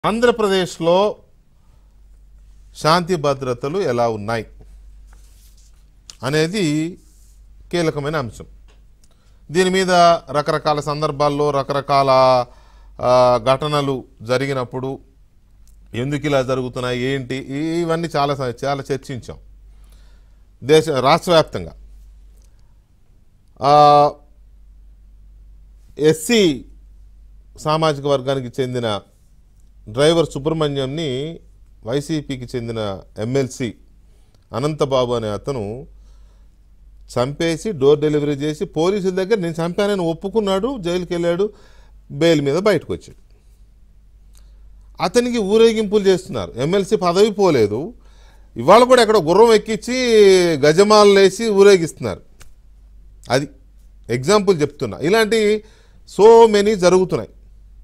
ఆంధ్రప్రదేశ్లో శాంతి భద్రతలు ఎలా ఉన్నాయి అనేది కీలకమైన అంశం దీని మీద రకరకాల సందర్భాల్లో రకరకాల ఆ, ఘటనలు జరిగినప్పుడు ఎందుకు ఇలా జరుగుతున్నాయి ఏంటి ఈ- ఇవన్నీ చాలా స- చాలా చర్చించాం దేశ రాష్ట్ర వ్యాప్తంగా ఎస్సీ సామాజిక వర్గానికి చెందిన డ్రైవర్ సుబ్రహ్మణ్యంని వైసీపీకి చెందిన ఎమ్మెల్సీ అనంతబాబు అనే అతను చంపేసి డోర్ డెలివరీ చేసి పోలీసుల దగ్గర నేను చంపానని ఒప్పుకున్నాడు జైలుకి వెళ్ళాడు బెయిల్ మీద బయటకు వచ్చాడు అతనికి ఊరేగింపులు చేస్తున్నారు ఎమ్మెల్సీ పదవి పోలేదు ఇవాళ కూడా ఎక్కడ గుర్రం ఎక్కించి గజమాలు వేసి ఊరేగిస్తున్నారు అది ఎగ్జాంపుల్ చెప్తున్నా ఇలాంటి సో మెనీ జరుగుతున్నాయి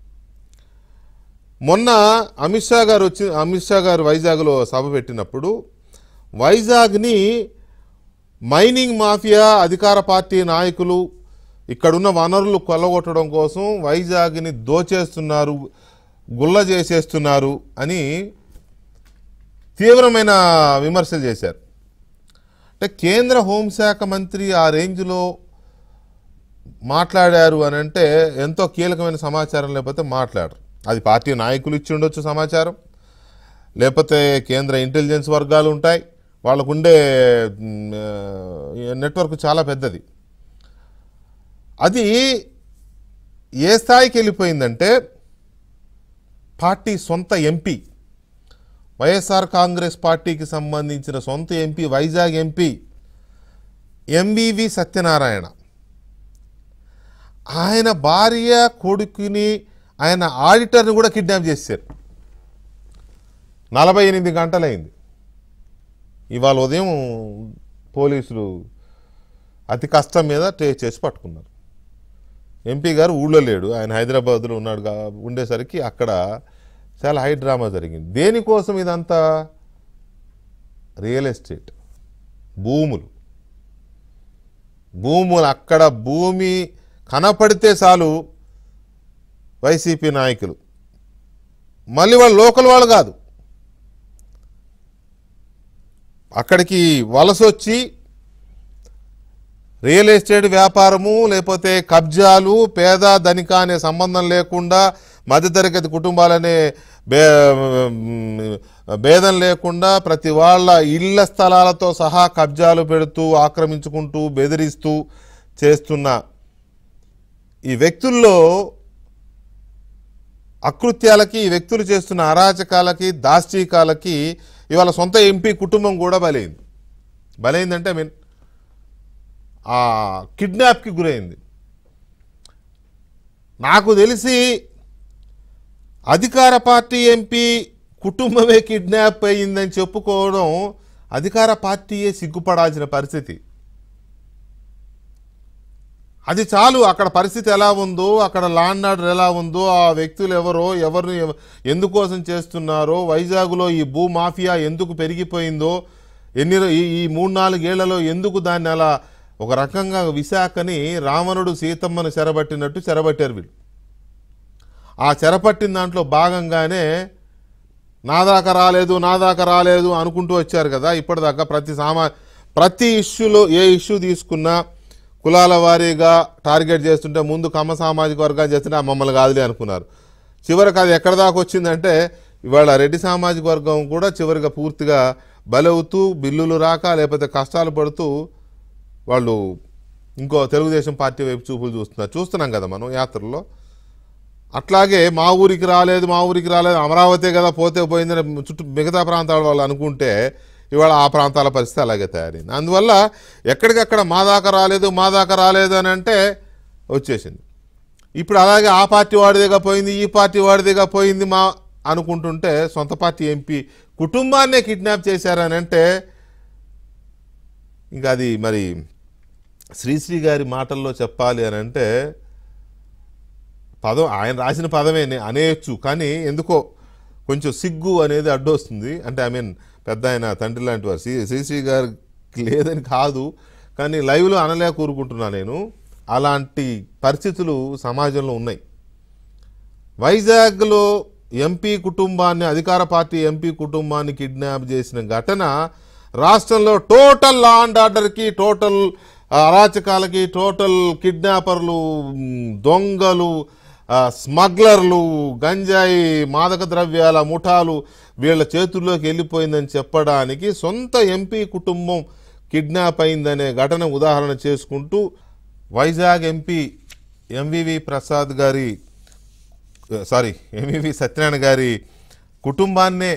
మొన్న అమిత్ షా గారు వచ్చి అమిత్ షా గారు వైజాగ్లో సభ పెట్టినప్పుడు వైజాగ్ని మైనింగ్ మాఫియా అధికార పార్టీ నాయకులు ఇక్కడున్న వనరులు కొల్లగొట్టడం కోసం వైజాగ్ని దోచేస్తున్నారు గుల్ల చేసేస్తున్నారు అని తీవ్రమైన విమర్శలు చేశారు అంటే కేంద్ర హోంశాఖ మంత్రి ఆ రేంజ్లో మాట్లాడారు అని అంటే ఎంతో కీలకమైన సమాచారం లేకపోతే మాట్లాడరు అది పార్టీ నాయకులు ఇచ్చి ఉండొచ్చు సమాచారం లేకపోతే కేంద్ర ఇంటెలిజెన్స్ వర్గాలు ఉంటాయి వాళ్ళకుండే మ్, ఆ, నెట్వర్క్ చాలా పెద్దది అది ఏ స్థాయికి వెళ్ళిపోయిందంటే పార్టీ సొంత ఎంపీ వైఎస్ఆర్ కాంగ్రెస్ పార్టీకి సంబంధించిన సొంత MP Vizag MP MVV Satyanarayana ఆయన భార్య కొడుకుని ఆయన ఆడిటర్ని కూడా కిడ్నాప్ చేశారు నలభై ఎనిమిది గంటలైంది ఇవాళ ఉదయం పోలీసులు అతి కష్టం మీద ట్రేస్ చేసి పట్టుకున్నారు ఎంపీ గారు ఊళ్ళో లేడు ఆయన హైదరాబాద్లో ఉన్నాడు కా- ఉండేసరికి అక్కడ చాలా హై డ్రామా జరిగింది దేనికోసం ఇదంతా రియల్ ఎస్టేట్ భూములు భూములు అక్కడ భూమి కనపడితే చాలు వైసీపీ నాయకులు మళ్ళీ వాళ్ళు లోకల్ వాళ్ళు కాదు అక్కడికి వలస వచ్చి రియల్ ఎస్టేట్ వ్యాపారము లేకపోతే కబ్జాలు పేద ధనిక అనే సంబంధం లేకుండా మధ్యతరగతి కుటుంబాలనే బే భేదం లేకుండా ప్రతి వాళ్ళ ఇళ్ల స్థలాలతో సహా కబ్జాలు పెడుతూ ఆక్రమించుకుంటూ బెదిరిస్తూ చేస్తున్న ఈ వ్యక్తుల్లో అకృత్యాలకి ఈ వ్యక్తులు చేస్తున్న అరాచకాలకి దాష్టీకాలకి ఇవాళ సొంత ఎంపీ కుటుంబం కూడా బలైంది బలైందంటే ఐ మీన్ ఆ కిడ్నాప్కి గురైంది నాకు తెలిసి అధికార పార్టీ ఎంపీ కుటుంబమే కిడ్నాప్ అయ్యిందని చెప్పుకోవడం అధికార పార్టీయే సిగ్గుపడాల్సిన పరిస్థితి అది చాలు అక్కడ పరిస్థితి ఎలా ఉందో అక్కడ లాండ్ ఆర్డర్ ఎలా ఉందో ఆ వ్యక్తులు ఎవరో ఎవరిని ఎవ- ఎందుకోసం చేస్తున్నారో వైజాగ్లో ఈ భూ మాఫియా ఎందుకు పెరిగిపోయిందో ఎన్ని రో- ఈ ఈ మూడు నాలుగేళ్లలో ఎందుకు దాన్ని అలా ఒక రకంగా విశాఖని రావణుడు సీతమ్మను చెరబట్టినట్టు చెరబట్టారు వీళ్ళు ఆ చెరపట్టిన దాంట్లో భాగంగానే నా దాకా రాలేదు నా దాకా రాలేదు అనుకుంటూ వచ్చారు కదా ఇప్పటిదాకా ప్రతి సామా ప్రతి ఇష్యూలో ఏ ఇష్యూ తీసుకున్నా కులాల వారీగా టార్గెట్ చేస్తుంటే ముందు కమ్మ సామాజిక వర్గాలు చేస్తుంటే ఆ మమ్మల్ని కాదులే అనుకున్నారు చివరికి అది ఎక్కడ దాకా వచ్చిందంటే ఇవాళ రెడ్డి సామాజిక వర్గం కూడా చివరిగా పూర్తిగా బలవుతూ బిల్లులు రాక లేకపోతే కష్టాలు పడుతూ వాళ్ళు ఇంకో తెలుగుదేశం పార్టీ వైపు చూపులు చూస్తున్నారు చూస్తున్నాం కదా మనం యాత్రలో అట్లాగే మా ఊరికి రాలేదు మా ఊరికి రాలేదు అమరావతి కదా పోతే పోయిందని చుట్టూ మిగతా ప్రాంతాల వాళ్ళు అనుకుంటే ఇవాళ ఆ ప్రాంతాల పరిస్థితి అలాగే తయారైంది అందువల్ల ఎక్కడికక్కడ మా దాకా రాలేదు మా దాకా రాలేదు అని అంటే వచ్చేసింది ఇప్పుడు అలాగే ఆ పార్టీ వాడిదిగా పోయింది ఈ పార్టీ వాడిదిగా పోయింది మా అనుకుంటుంటే సొంత పార్టీ ఎంపీ కుటుంబాన్నే కిడ్నాప్ చేశారని అంటే ఇంకా అది మరి శ్రీశ్రీ గారి మాటల్లో చెప్పాలి అని అంటే పదం ఆయన రాసిన పదమే నే- అనేయచ్చు కానీ ఎందుకో కొంచెం సిగ్గు అనేది అడ్డొస్తుంది అంటే ఐ మీన్ పెద్ద ఆయన తండ్రి లాంటి వారు శ్రీ శ్రీశ్రీ గారికి లేదని కాదు కానీ లైవ్లో అనలే కూరుకుంటున్నా నేను అలాంటి పరిస్థితులు సమాజంలో ఉన్నాయి వైజాగ్లో ఎంపీ కుటుంబాన్ని అధికార పార్టీ ఎంపీ కుటుంబాన్ని కిడ్నాప్ చేసిన ఘటన రాష్ట్రంలో టోటల్ లా అండ్ ఆర్డర్కి టోటల్ అరాచకాలకి టోటల్ కిడ్నాపర్లు మ్, దొంగలు ఆ, స్మగ్లర్లు గంజాయి మాదక ద్రవ్యాల ముఠాలు వీళ్ళ చేతుల్లోకి వెళ్ళిపోయిందని చెప్పడానికి సొంత ఎంపీ కుటుంబం కిడ్నాప్ అయిందనే ఘటన ఉదాహరణ చేసుకుంటూ వైజాగ్ ఎంపీ ఎంవివి ప్రసాద్ గారి సారీ ఎంవివి సత్యనారాయణ గారి కుటుంబాన్నే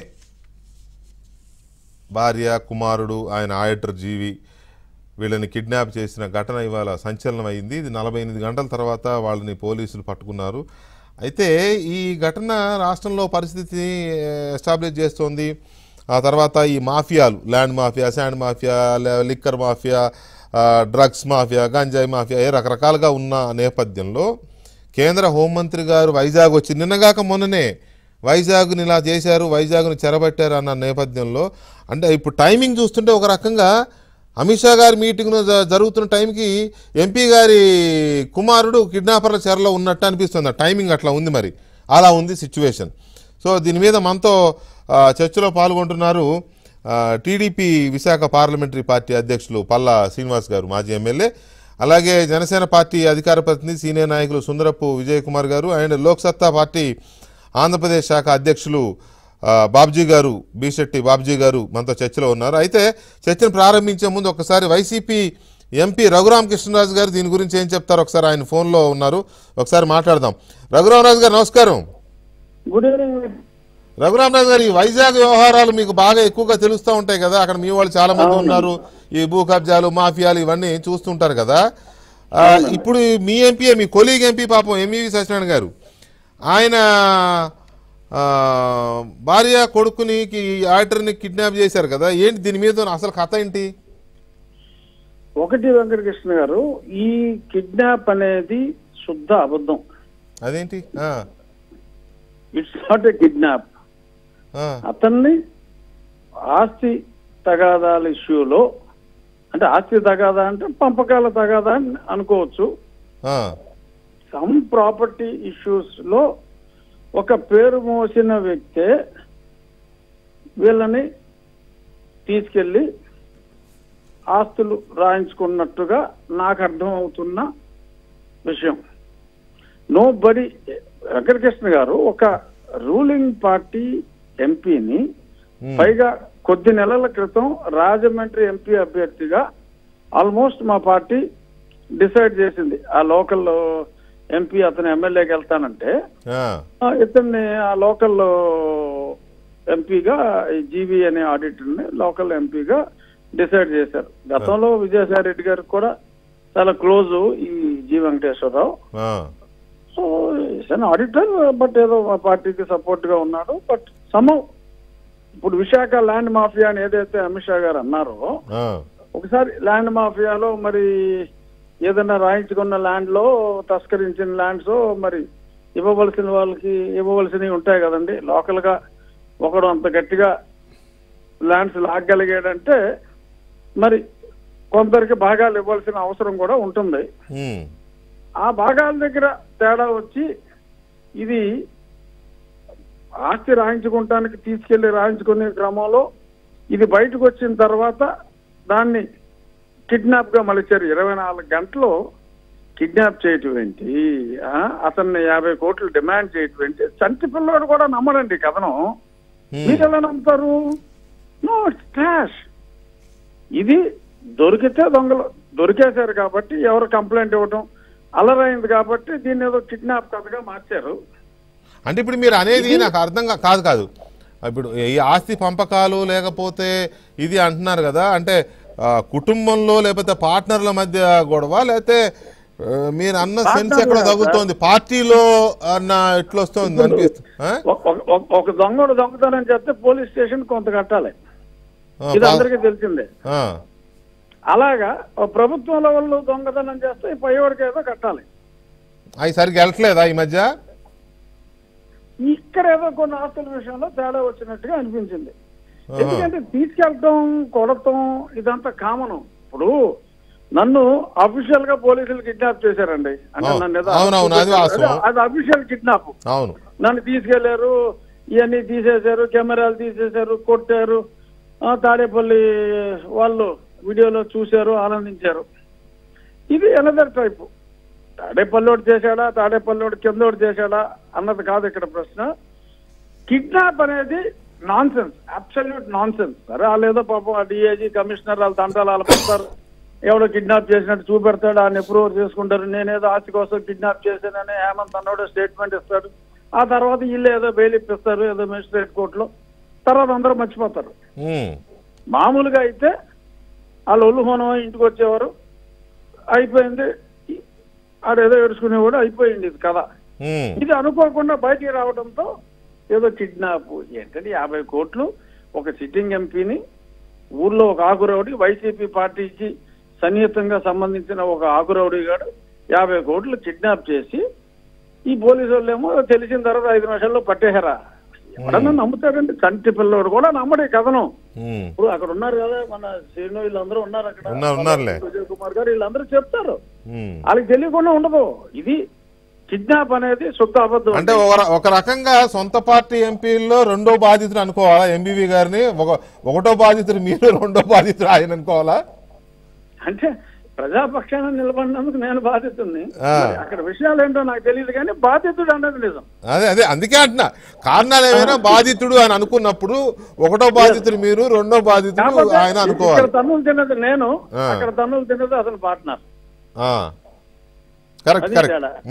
భార్య కుమారుడు ఆయన ఆడిటర్ జీవి వీళ్ళని కిడ్నాప్ చేసిన ఘటన ఇవాళ సంచలనం అయింది ఇది నలభై ఎనిమిది గంటల తర్వాత వాళ్ళని పోలీసులు పట్టుకున్నారు అయితే ఈ ఘటన రాష్ట్రంలో పరిస్థితిని ఎస్టాబ్లిష్ చేస్తోంది ఆ తర్వాత ఈ మాఫియాలు ల్యాండ్ మాఫియా శాండ్ మాఫియా లే- లిక్కర్ మాఫియా ఆ, డ్రగ్స్ మాఫియా గంజాయి మాఫియా ఏ రకరకాలుగా ఉన్న నేపథ్యంలో కేంద్ర హోంమంత్రి గారు వైజాగ్ వచ్చి నిన్నగాక మొన్ననే వైజాగ్ని ఇలా చేశారు వైజాగ్ని చెరబట్టారు అన్న నేపథ్యంలో అంటే ఇప్పుడు టైమింగ్ చూస్తుంటే ఒక రకంగా అమిత్ షా గారి మీటింగ్ జరుగుతున్న టైంకి ఎంపీ గారి కుమారుడు కిడ్నాపర్ల చెరలో ఉన్నట్టు అనిపిస్తుంది ఆ టైమింగ్ అట్లా ఉంది మరి అలా ఉంది సిచ్యువేషన్ సో దీని మీద మనతో ఆ, చర్చలో పాల్గొంటున్నారు ఆ, టీడీపీ విశాఖ పార్లమెంటరీ పార్టీ అధ్యక్షులు పల్లా శ్రీనివాస్ గారు మాజీ ఎమ్మెల్యే అలాగే జనసేన పార్టీ అధికార ప్రతినిధి సీనియర్ నాయకులు సుందరపు విజయ్ కుమార్ గారు అండ్ లోక్సత్తా పార్టీ ఆంధ్రప్రదేశ్ శాఖ అధ్యక్షులు ఆ, బాబ్జీ గారు బీశెట్టి బాబ్జీ గారు మనతో చర్చలో ఉన్నారు అయితే చర్చను ప్రారంభించే ముందు ఒకసారి వైసీపీ ఎంపీ రఘురామ కృష్ణరాజు గారు దీని గురించి ఏం చెప్తారు ఒకసారి ఆయన ఫోన్లో ఉన్నారు ఒకసారి మాట్లాడదాం రఘురామరాజు గారు నమస్కారం గుడ్ ఈవినింగ్ రఘురామరాజు గారు ఈ వైజాగ్ వ్యవహారాలు మీకు బాగా ఎక్కువగా తెలుస్తూ ఉంటాయి కదా అక్కడ మీ వాళ్ళు చాలా మంది ఉన్నారు ఈ భూ కబ్జాలు మాఫియాలు ఇవన్నీ చూస్తుంటారు కదా ఆ, ఇప్పుడు మీ ఎంపీ మీ కొలీగ్ ఎంపీ పాపం ఎంఈవి సత్యనారాయణ గారు ఆయన ఆ, భార్య కొడుకుని ఆడిటర్ని కిడ్నాప్ చేశారు కదా ఏంటి దీని మీద అసలు కథ ఏంటి ఒకటి వెంకటకృష్ణ గారు ఈ కిడ్నాప్ అనేది శుద్ధ అబద్ధం అదేంటి ఆ, ఇట్స్ నాట్ ఏ కిడ్నాప్ ఆ, అతన్ని ఆస్తి తగాదాల ఇష్యూలో అంటే ఆస్తి తగాదా అంటే పంపకాల తగాదా అని అనుకోవచ్చు ఆ, సమ్ ప్రాపర్టీ ఇష్యూస్ లో ఒక పేరు మోసిన వ్యక్తే వీళ్ళని తీసుకెళ్లి ఆస్తులు రాయించుకున్నట్టుగా నాకు అర్థమవుతున్న విషయం నో బడి వెంకటకృష్ణ గారు ఒక రూలింగ్ పార్టీ ఎంపీని ఉమ్, పైగా కొద్ది నెలల క్రితం రాజమండ్రి ఎంపీ అభ్యర్థిగా ఆల్మోస్ట్ మా పార్టీ డిసైడ్ చేసింది ఆ లోకల్ ఎంపీ అతను ఎమ్మెల్యేకి వెళ్తానంటే ఆ, ఆ, ఇతన్ని ఆ లోకల్ ఎంపీగా జీవి అనే ఆడిటర్ని లోకల్ ఎంపీగా డిసైడ్ చేశారు గతంలో విజయసాయి రెడ్డి గారికి కూడా చాలా క్లోజ్ ఈ జి వెంకటేశ్వరరావు ఆ, సో ఇస్ ఆడిటర్ బట్ ఏదో మా పార్టీకి సపోర్ట్ గా ఉన్నాడు బట్ సమ ఇప్పుడు విశాఖ ల్యాండ్ మాఫియా అని ఏదైతే అమిత్ షా గారు అన్నారో ఆ, ఒకసారి ల్యాండ్ మాఫియాలో మరి ఏదైనా రాయించుకున్న ల్యాండ్ లో తస్కరించిన ల్యాండ్స్ మరి ఇవ్వవలసిన వాళ్ళకి ఇవ్వవలసినవి ఉంటాయి కదండి లోకల్ గా ఒకడు అంత గట్టిగా ల్యాండ్స్ లాగగలిగాడంటే మరి కొందరికి భాగాలు ఇవ్వాల్సిన అవసరం కూడా ఉంటుంది ఉమ్, ఆ భాగాల దగ్గర తేడా వచ్చి ఇది ఆస్తి రాయించుకుంటానికి తీసుకెళ్లి రాయించుకునే క్రమంలో ఇది బయటకు వచ్చిన తర్వాత దాన్ని కిడ్నాప్ గా మలిచారు ఇరవై నాలుగు గంటలు కిడ్నాప్ చేయటం ఏంటి ఆ? అతన్ని యాభై కోట్లు డిమాండ్ చేయటం ఏంటి చంటి పిల్లోడు కూడా నమ్మడండి ఈ కథనం ఉమ్. మీరు ఎలా నమ్ముతారు నో ఇట్స్ ట్రాష్ ఇది దొరికితే దొంగలు దొరికేశారు కాబట్టి ఎవరు కంప్లైంట్ ఇవ్వటం అలరైంది కాబట్టి దీన్ని ఏదో కిడ్నాప్ కథగా మార్చారు అంటే ఇప్పుడు మీరు అనేది నాకు అర్థం కా- కాదు కాదు ఇప్పుడు ఈ ఆస్తి పంపకాలు లేకపోతే ఇది అంటున్నారు కదా అంటే ఆ, కుటుంబంలో లేకపోతే పార్ట్నర్ల మధ్య గొడవ లేకపోతే ఆ, మీరు అన్న సెన్స్ Partner ఎక్కడ కాదు తగులుతోంది పార్టీలో అన్న ఎట్లా వస్తుంది అనిపిస్తుంది ఆ? ఒక- ఒక- ఒక- ఒక దొంగడు దొంగతనం చేస్తే పోలీస్ స్టేషన్ కొంత కట్టాలి ఆ, ఇది పా- అందరికీ తెలిసిందే ఆ, అలాగా ఒక ప్రభుత్వం లెవెల్లో దొంగతనం చేస్తే ఈ పైవాడికి ఏదో కట్టాలి అవి సరిగ్గా వెళ్ళట్లేదా ఈ మధ్య ఇక్కడ ఏదో కొన్ని ఆస్తుల విషయంలో తేడా వచ్చినట్టుగా అనిపించింది ఆహా. ఎందుకంటే తీసుకెళ్ళటం కొడటం ఇదంతా కామన్ ఇప్పుడు నన్ను అఫీషియల్ గా పోలీసులు కిడ్నాప్ చేశారండి అంటే అవును. నన్ను ఏదో అవునవును, అది వాస్తవం. అదే- అది అఫీషియల్ కిడ్నాప్ అవును నన్ను తీసుకెళ్లారు ఇవన్నీ తీసేశారు కెమెరాలు తీసేశారు కొట్టారు ఆ, తాడేపల్లి వాళ్ళు వీడియోలో చూశారు ఆనందించారు ఇది ఎనదర్ టైప్ తాడేపల్లోడు చేశాడా తాడేపల్లోడు కిందోడు చేశాడా అన్నది కాదు ఇక్కడ ప్రశ్న కిడ్నాప్ అనేది nonsense absolute nonsense సరే వాళ్ళు ఏదో పాపం ఆ డిఐజీ కమిషనర్ వాళ్ళ తంటాలు వాళ్ళు పడతారు ఎవడో కిడ్నాప్ చేసినట్టు చూపెడతాడు ఆయన అప్రూవర్ చేసుకుంటారు నేనేదో ఆస్తి కోసం కిడ్నాప్ చేశానని హేమంత్ అన్నోడు స్టేట్మెంట్ ఇస్తాడు ఆ తర్వాత వీళ్ళు ఏదో బెయిల్ ఇప్పిస్తారు ఏదో మెజిస్ట్రేట్ కోర్టులో తర్వాత అందరూ మర్చిపోతారు ఉమ్, మామూలుగా అయితే వాళ్ళు ఒళ్ళు హోనం ఇంటికి వచ్చేవారు అయిపోయింది ఆడేదో ఏడుచుకునేవాడు అయిపోయింది ఇది కథ ఉమ్, ఇది అనుకోకుండా బయటికి రావడంతో ఏదో కిడ్నాప్ ఏంటంటే యాభై కోట్లు ఒక సిట్టింగ్ ఎంపీని ఊర్లో ఒక ఆకురౌడి వైసీపీ పార్టీకి సన్నిహితంగా సంబంధించిన ఒక ఆకురౌడి గాడు యాభై కోట్లు కిడ్నాప్ చేసి ఈ పోలీసు వాళ్ళు ఏమో తెలిసిన తర్వాత ఐదు నిమిషాల్లో పట్టేశారా ఎవడన్నా నమ్ముతాడండి కంటి పిల్లోడు కూడా నమ్మడు ఈ కథను ఉమ్. ఇప్పుడు అక్కడ ఉన్నారు కదా మన శ్రీను వీళ్ళందరూ ఉన్నారు అక్కడ ఉన్నారు, ఉన్నారులే. విజయ్ కుమార్ గారు వీళ్ళందరూ చెప్తారు ఉమ్. వాళ్ళకి తెలియకుండా ఉండదు ఇది కిడ్నాప్ అనేది శుద్ధ అబద్ధం అంటే ఒక ర- ఒక రకంగా సొంత పార్టీ ఎంపీల్లో రెండో బాధితుడు అనుకోవాలా ఎంబీవీ గారిని ఒక ఒకటో బాధితుడు మీరు రెండో బాధితుడు ఆయన అనుకోవాలా అంటే ప్రజాపక్షాన నిలబడినందుకు నేను బాధితుడిని ఆ. మరి అక్కడ విషయాలు ఏంటో నాకు తెలియదు కానీ బాధితుడు అన్నది నిజం అదే అదే అందుకే అంటున్నా కారణాలు ఏమైనా బాధితుడు అని అనుకున్నప్పుడు ఒకటో బాధితుడు మీరు రెండో బాధితుడు కాకపోతే ఆయన ఇక్కడ అనుకోవాలి తన్నులు తిన్నది నేను ఆ. అక్కడ తన్నులు తిన్నది అతను పార్ట్నర్ కరెక్ట్ అది కరెక్ట్ తేడా.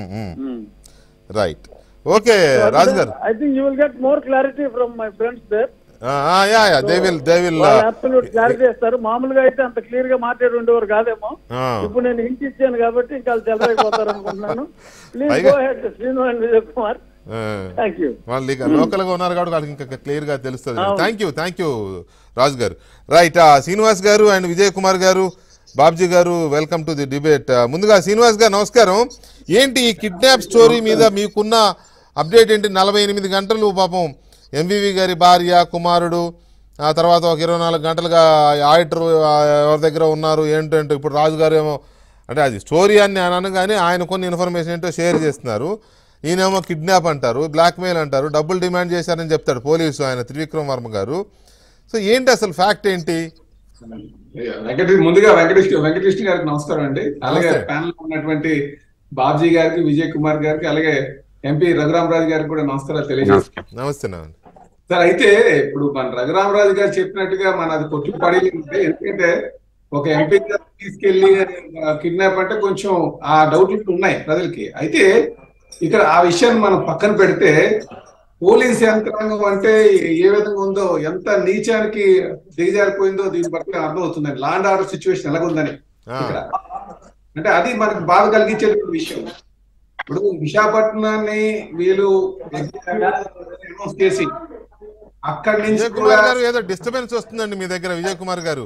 Right okay Raju garu I think you will get more clarity from my friends there ya ya they will they will absolute clarity ఇస్తారు మామూలుగా అయితే అంత క్లియర్ గా మాట్లాడి ఉండేవారు కాదేమో ఇప్పుడు నేను ఇంటి ఇచ్చాను కాబట్టి ఇంకా వాళ్ళు తెల్లరైపోతారు అనుకుంటున్నాను ప్లీజ్ పైగా- go ahead Srinu and Vijay Kumar thank you వాళ్ళు ఇక లోకల్ గా ఉన్నారు కాబట్టి వాళ్ళకి ఇంకా క్లియర్ గా తెలుస్తుంది అవును. Thank you thank you Raju garu right Srinivas గారు అండ్ విజయ్ కుమార్ గారు బాబ్జీ గారు వెల్కమ్ టు ది డిబేట్ ముందుగా శ్రీనివాస్ గారు నమస్కారం ఏంటి ఈ కిడ్నాప్ స్టోరీ మీద మీకున్న అప్డేట్ ఏంటి నలభై ఎనిమిది గంటలు పాపం ఎంవివి గారి భార్య కుమారుడు ఆ తర్వాత ఒక ఇరవై నాలుగు గంటలుగా ఆడిటర్ ఎవరి దగ్గర ఉన్నారు ఏంటంటే ఇప్పుడు రాజు గారు ఏమో అంటే అది స్టోరీ అని నేను అనగానే ఆయన కొన్ని ఇన్ఫర్మేషన్ ఏంటో షేర్ చేస్తున్నారు ఈయనేమో కిడ్నాప్ అంటారు బ్లాక్మెయిల్ అంటారు డబ్బులు డిమాండ్ చేశారని చెప్తాడు పోలీసు ఆయన త్రివిక్రమ్ వర్మ గారు సో ఏంటి అసలు ఫ్యాక్ట్ ఏంటి వెంకటేష్ ముందుగా వెంకటేష్ వెంకటేష్ గారికి నమస్కారం అండి అలాగే నమస్తే. ప్యానల్ లో ఉన్నటువంటి బాబ్జీ గారికి విజయ్ కుమార్ గారికి అలాగే ఎంపీ రఘురామరాజు గారికి కూడా నమస్కారాలు తెలియజేస్తాం నమస్తే నాన్న సార్ అయితే ఇప్పుడు మన రఘురామరాజు గారు చెప్పినట్టుగా మన అది కొట్టు పడి ఉంటే ఎందుకంటే ఒక ఎంపీ గారు తీసుకెళ్లి కిడ్నాప్ అంటే కొంచెం ఆ డౌట్లు ఉన్నాయి ప్రజలకి అయితే ఇక్కడ ఆ విషయాన్ని మనం పక్కన పెడితే పోలీస్ యంత్రాంగం అంటే ఏ విధంగా ఉందో ఎంత నీచానికి దిగజారిపోయిందో దీన్ని బట్టి అర్థం అవుతుందండి లా అండ్ ఆర్డర్ సిచ్యువేషన్ ఎలాగుందని ఆ, ఇక్కడ అంటే అది మనకు బాధ కలిగించేటువంటి విషయం ఇప్పుడు విశాఖపట్నాన్ని వీళ్ళు అనౌన్స్ చేసి అక్కడి నుంచి విజయ్ కూడా కుమార్ గారు ఏదో డిస్టర్బెన్స్ వస్తుందండి మీ దగ్గర విజయ్ కుమార్ గారు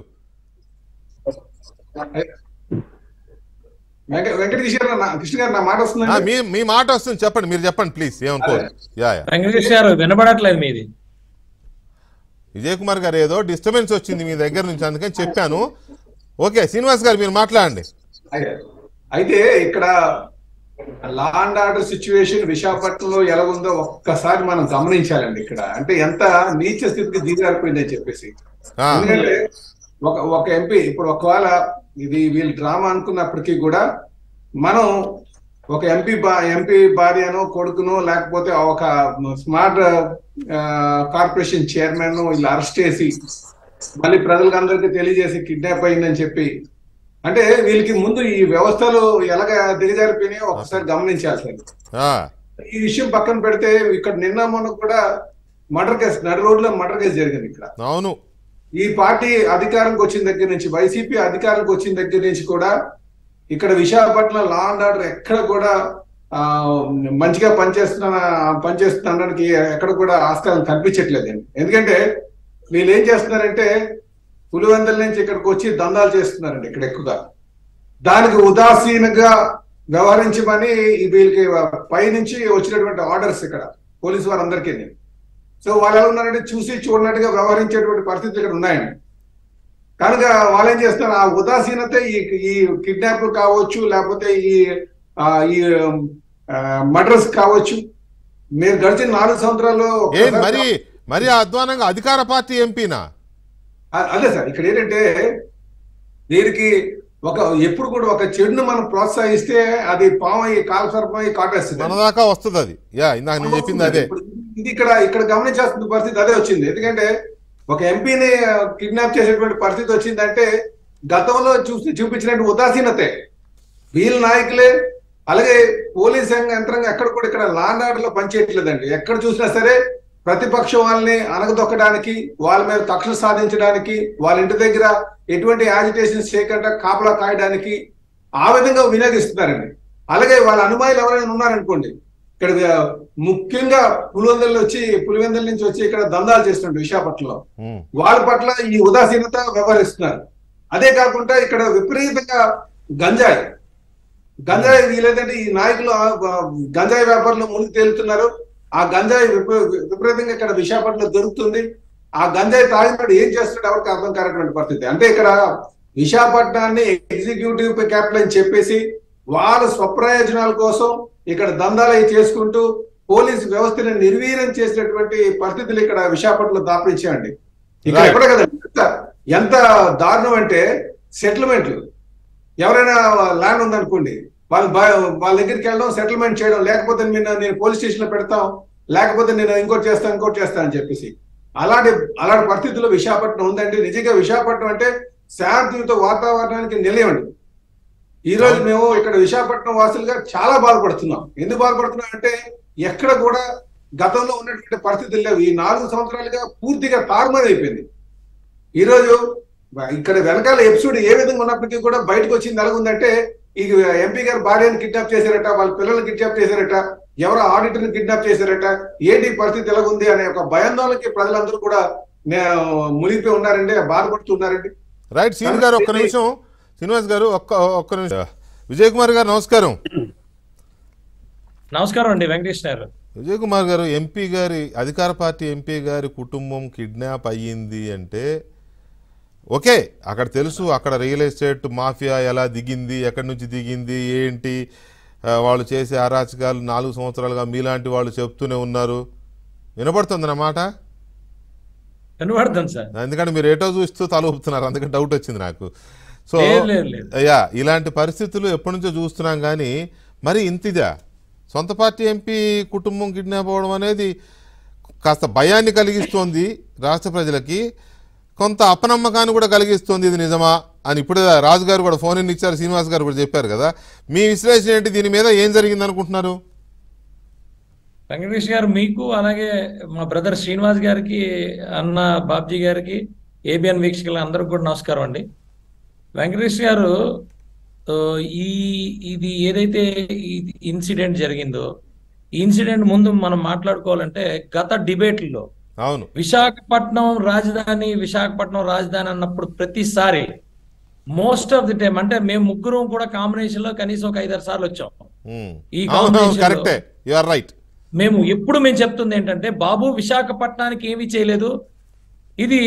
వెంక- వెంకటేష్ గారు నా- కృష్ణ గారు నా మాట ఆ, వస్తుందండి మీ మీ మాట వస్తుంది చెప్పండి మీరు చెప్పండి ప్లీజ్ ఏమనుకోదు యా యా వెంకటేష్ గారు వినబడట్లేదు మీది విజయ్ కుమార్ గారు ఏదో డిస్టర్బెన్స్ వచ్చింది మీ దగ్గర నుంచి అందుకని చెప్పాను ఓకే శ్రీనివాస్ గారు మీరు మాట్లాడండి అయితే- అయితే ఇక్కడ లా అండ్ ఆర్డర్ సిచ్యువేషన్ విశాఖపట్నంలో ఎలా ఉందో ఒక్కసారి మనం గమనించాలండి ఇక్కడ అంటే ఎంత నీచ స్థితికి దిగారిపోయిందని చెప్పేసి ఆ, ఎందుకంటే ఒక ఒక ఎంపీ ఇప్పుడు ఒకవేళ ఇది వీళ్ళు డ్రామా అనుకున్నప్పటికీ కూడా మనం ఒక ఎంపీ బా ఎంపీ భార్యను కొడుకును లేకపోతే ఒక స్మార్ట్ కార్పొరేషన్ చైర్మన్ వీళ్ళు అరెస్ట్ చేసి మళ్ళీ ప్రజలందరికీ తెలియజేసి కిడ్నాప్ అయిందని చెప్పి అంటే వీళ్ళకి ముందు ఈ వ్యవస్థలు ఎలాగ దిగజారిపోయినాయో ఒకసారి గమనించాలి సార్ ఆ, ఈ విషయం పక్కన పెడితే ఇక్కడ నిన్న మొన్న కూడా మర్డర్ కేసు నడి రోడ్లో మర్డర్ కేసు జరిగింది ఇక్కడ అవును ఈ పార్టీ అధికారంకి వచ్చిన దగ్గర నుంచి వైసీపీ అధికారంకి వచ్చిన దగ్గర నుంచి కూడా ఇక్కడ విశాఖపట్నం లా అండ్ ఆర్డర్ ఎక్కడ కూడా ఆ, మంచిగా పనిచేస్తున్న పనిచేస్తుండడానికి ఎక్కడ కూడా ఆస్కారం కనిపించట్లేదండి ఎందుకంటే వీళ్ళు ఏం చేస్తున్నారంటే పులివెందల నుంచి ఇక్కడికి వచ్చి దందాలు చేస్తున్నారండి ఇక్కడ ఎక్కువగా దానికి ఉదాసీనంగా వ్యవహరించమని ఈ వీళ్ళకి పైనుంచి వచ్చినటువంటి ఆర్డర్స్ ఇక్కడ పోలీసు వారందరికీ సో వాళ్ళు ఎలా ఉన్నారంటే చూసి చూడనట్టుగా వ్యవహరించేటువంటి పరిస్థితులు ఇక్కడ ఉన్నాయండి కనుక వాళ్ళు ఏం చేస్తున్నారు ఆ ఉదాసీనత ఈ ఈ కిడ్నాప్ కావచ్చు లేకపోతే ఈ ఆ, ఈ మర్డర్స్ కావచ్చు మీరు గడిచిన నాలుగు సంవత్సరాల్లో ఏ ఒక్కసారి- మరి మరి అధ్వానంగా అధికార పార్టీ ఎంపీనా అ- అదే సార్ ఇక్కడ ఏంటంటే దీనికి ఒక ఎప్పుడు కూడా ఒక చెడును మనం ప్రోత్సహిస్తే అది పాము అయ్యి కాలసర్పం అయ్యి కాటేస్తుంది మన దాకా వస్తుంది అది యా ఇందాక నేను చెప్పింది అదే ఇప్పుడు ఇది ఇక్కడ ఇక్కడ గమనించాల్సిన పరిస్థితి అదే వచ్చింది ఎందుకంటే ఒక ఎంపీని కిడ్నాప్ చేసేటువంటి పరిస్థితి వచ్చిందంటే గతంలో చూసి చూపించినట్టు ఉదాసీనతే వీళ్ళ నాయకులే అలాగే పోలీస్ యంత్ర- యంత్రాంగం ఎక్కడ కూడా ఇక్కడ లాండ్ ఆర్డర్ లో పనిచేయట్లేదండి ఎక్కడ చూసినా సరే ప్రతిపక్షం వాళ్ళని అనగదొక్కడానికి వాళ్ళ మీద కక్ష సాధించడానికి వాళ్ళ ఇంటి దగ్గర ఎటువంటి యాజిటేషన్ చేయకుండా కాపలా కాయడానికి ఆ విధంగా వినియోగిస్తున్నారండి అలాగే వాళ్ళ అనుమానులు ఎవరైనా ఉన్నారనుకోండి ఇక్కడ ఆ, ముఖ్యంగా పులివెందుల వచ్చి పులివెందుల నుంచి వచ్చి ఇక్కడ దందాలు చేస్తుంటారు విశాఖపట్నంలో ఉమ్. వాళ్ళ పట్ల ఈ ఉదాసీనత వ్యవహరిస్తున్నారు అదే కాకుండా ఇక్కడ విపరీతంగా గంజాయి గంజాయి వీలేదంటే ఈ నాయకులు ఆ, ఆ, గంజాయి వ్యాపారంలో మునిగి తేలుతున్నారు ఆ గంజాయి విప- విపరీతంగా ఇక్కడ విశాఖపట్నంలో దొరుకుతుంది ఆ గంజాయి తాగినాడు ఏం చేస్తున్నాడు ఎవరికి అర్థం కానటువంటి పరిస్థితి అంటే ఇక్కడ విశాఖపట్నాన్ని ఎగ్జిక్యూటివ్ క్యాపిటల్ అని చెప్పేసి వాళ్ళ స్వప్రయోజనాల కోసం ఇక్కడ దందాలు అవి చేసుకుంటూ పోలీస్ వ్యవస్థని నిర్వీర్యం చేసినటువంటి పరిస్థితులు ఇక్కడ విశాఖపట్నంలో దాపించాయండి ఇక్కడ Right. ఎక్కడ కదా ఎంత ఎంత దారుణం అంటే సెటిల్మెంట్లు ఎవరైనా ల్యాండ్ ఉందనుకోండి వాళ్ళు బా- వాళ్ళ దగ్గరికి వెళ్ళడం సెటిల్మెంట్ చేయడం లేకపోతే నేను నేను పోలీస్ స్టేషన్ లో పెడతాం లేకపోతే నేను ఇంకోటి చేస్తాను ఇంకోటి చేస్తాను అని చెప్పేసి అలాంటి అలాంటి పరిస్థితుల్లో విశాఖపట్నం ఉందండి నిజంగా విశాఖపట్నం అంటే శాంతియుత వాతావరణానికి నిలయం అండి ఈ రోజు మేము ఇక్కడ విశాఖపట్నం వాసులుగా చాలా బాధపడుతున్నాం ఎందుకు బాధపడుతున్నాం అంటే ఎక్కడ కూడా గతంలో ఉన్నటువంటి పరిస్థితులు లేవు ఈ నాలుగు సంవత్సరాలుగా పూర్తిగా తారుమారు అయిపోయింది ఈ రోజు ఇక్కడ వెనకాల ఎపిసోడ్ ఏ విధంగా ఉన్నప్పటికీ కూడా బయటకు వచ్చింది ఎలాగుందంటే ఈ ఎంపీ గారు భార్యను కిడ్నాప్ చేశారట వాళ్ళ పిల్లల్ని కిడ్నాప్ చేశారట ఎవరో ఆడిటర్ ని కిడ్నాప్ చేశారట ఏంటి పరిస్థితి ఎలాగుంది అనే ఒక భయాందోళనకి ప్రజలందరూ కూడా నే- మునిగిపోయి ఉన్నారండి బాధపడుతున్నారండి రైట్ శ్రీను గారు ఒక్క నిమిషం శ్రీనివాస్ గారు ఒక్క ఒక్క నిమిషం విజయ్ కుమార్ గారు నమస్కారం నమస్కారం అండి వెంకటేష్ గారు విజయ్ కుమార్ గారు ఎంపీ గారి అధికార పార్టీ ఎంపీ గారి కుటుంబం కిడ్నాప్ అయ్యింది అంటే ఓకే అక్కడ తెలుసు అక్కడ రియల్ ఎస్టేట్ మాఫియా ఎలా దిగింది ఎక్కడి నుంచి దిగింది ఏంటి ఆ, వాళ్ళు చేసే అరాచకాలు నాలుగు సంవత్సరాలుగా మీలాంటి వాళ్ళు చెప్తూనే ఉన్నారు వినపడుతుంది మాట కనబడుతుంది సార్ ఎందుకంటే మీరు ఏటో చూస్తూ తల ఊపుతున్నారు అందుకని డౌట్ వచ్చింది నాకు సో లేదు, లేదు, లేదు. యా ఇలాంటి పరిస్థితులు ఎప్పటి నుంచో చూస్తున్నాం కానీ మరి ఇంతిదా సొంత పార్టీ ఎంపీ కుటుంబం కిడ్నాప్ అవ్వడం అనేది కాస్త భయాన్ని కలిగిస్తోంది రాష్ట్ర ప్రజలకి కొంత అపనమ్మకాన్ని కూడా కలిగిస్తోంది ఇది నిజమా అని ఇప్పుడే రాజు గారు కూడా ఫోన్ ఇన్ ఇచ్చారు శ్రీనివాస్ గారు కూడా చెప్పారు కదా మీ విశ్లేషణ ఏంటి దీని మీద ఏం జరిగింది అనుకుంటున్నారు వెంకటేష్ గారు మీకు అలాగే మా బ్రదర్ శ్రీనివాస్ గారికి అన్న బాబ్జీ గారికి ఏబిఎన్ వీక్షకులు అందరికి కూడా నమస్కారం అండి వెంకటేష్ గారు ఆ, ఈ ఇది ఏదైతే ఈ ఇన్సిడెంట్ జరిగిందో ఈ ఇన్సిడెంట్ ముందు మనం మాట్లాడుకోవాలంటే గత డిబేట్లో అవును విశాఖపట్నం రాజధాని విశాఖపట్నం రాజధాని అన్నప్పుడు ప్రతిసారి మోస్ట్ ఆఫ్ ది టైం అంటే మేము ముగ్గురం కూడా కాంబినేషన్ లో కనీసం ఒక ఐదారు సార్లు వచ్చాం ఉమ్. ఈ అవును combination లో- కరెక్టే యు ఆర్ రైట్ మేము ఎప్పుడు మేము చెప్తుంది ఏంటంటే బాబు విశాఖపట్నానికి ఏమీ చేయలేదు ఇది